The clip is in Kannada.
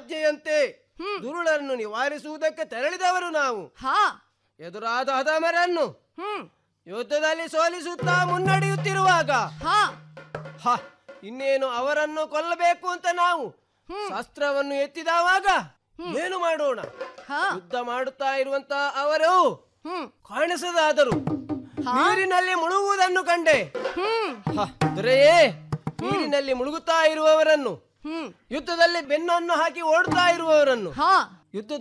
ಆಜ್ಞೆಯಂತೆ ದುರುಳನ್ನು ನಿವಾರಿಸುವುದಕ್ಕೆ ತೆರಳಿದವರು ನಾವು ಹಾ ಎದುರಾದ ಹದಮರನ್ನು ಹ್ಮ್ ಯುದ್ಧದಲ್ಲಿ ಸೋಲಿಸುತ್ತಾ ಮುನ್ನಡೆಯುತ್ತಿರುವಾಗ ಹಾ ಹ ಇನ್ನೇನು ಅವರನ್ನು ಕೊಲ್ಲಬೇಕು ಅಂತ ನಾವು ಶಸ್ತ್ರವನ್ನು ಎತ್ತಿದವಾಗ ಏನು ಮಾಡೋಣ ಹಾ ಯುದ್ಧ ಮಾಡುತ್ತಾ ಇರುವಂತ ಅವರು ಹ್ಮ್ ಕಾಣಿಸದಾದರು ಹಾ? ನೀರಿನಲ್ಲಿ ಮುಳುಗುವುದನ್ನು ಕಂಡೆ ಹ್ಮ್ ಹ, ದೊರೆಯೇ ನೀರಿನಲ್ಲಿ ಮುಳುಗುತ್ತಾ ಇರುವವರನ್ನು ಹ್ಮ್ ಯುದ್ಧದಲ್ಲಿ ಬೆನ್ನನ್ನು ಹಾಕಿ ಓಡುತ್ತಾ ಇರುವವರನ್ನು ಹಾ ಯುದ್ಧದ